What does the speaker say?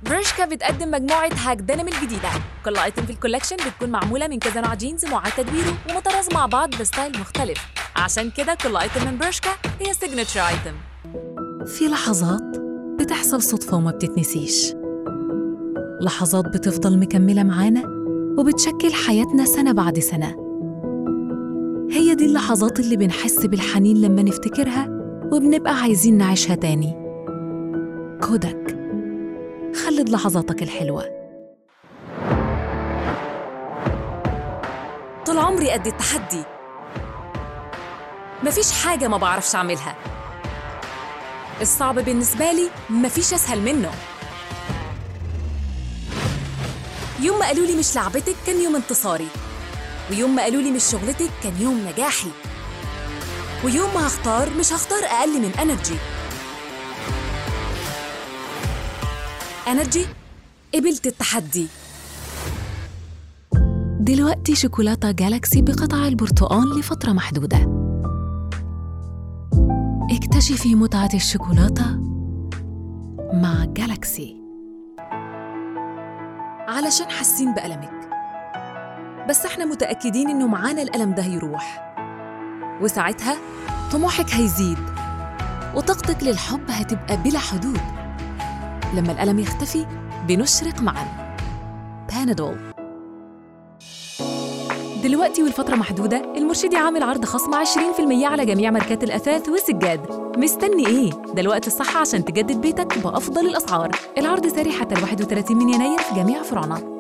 برشكا بتقدم مجموعة هاك دينم الجديدة كل ايتم في الكولكشن بتكون معمولة من كذا نوع جينز معاد تدويره ومطرز مع بعض بستايل مختلف عشان كده كل ايتم من برشكا هي سيجنتشر ايتم في لحظات بتحصل صدفة وما بتتنسيش لحظات بتفضل مكملة معانا وبتشكل حياتنا سنة بعد سنة هي دي اللحظات اللي بنحس بالحنين لما نفتكرها وبنبقى عايزين نعيشها تاني كودك خلد لحظاتك الحلوة طول عمري قد التحدي مفيش حاجة ما بعرفش أعملها الصعب بالنسبة لي مفيش أسهل منه يوم ما قالوا لي مش لعبتك كان يوم انتصاري ويوم ما قالوا لي مش شغلتك كان يوم نجاحي ويوم ما هختار مش هختار أقل من انرجي انرجي قبلت التحدي دلوقتي شوكولاتة جالاكسي بقطع البرتقال لفترة محدودة اكتشفي متعة الشوكولاتة مع جالاكسي علشان حاسين بألمك بس احنا متأكدين انه معانا الألم ده هيروح وساعتها طموحك هيزيد وطاقتك للحب هتبقى بلا حدود لما الألم يختفي بنشرق معا بانادول دلوقتي والفترة محدودة المرشدي عامل عرض خصم 20% على جميع ماركات الأثاث والسجاد مستني إيه؟ ده الوقت الصح عشان تجدد بيتك بأفضل الأسعار العرض ساري حتى ال 31 من يناير في جميع فروعنا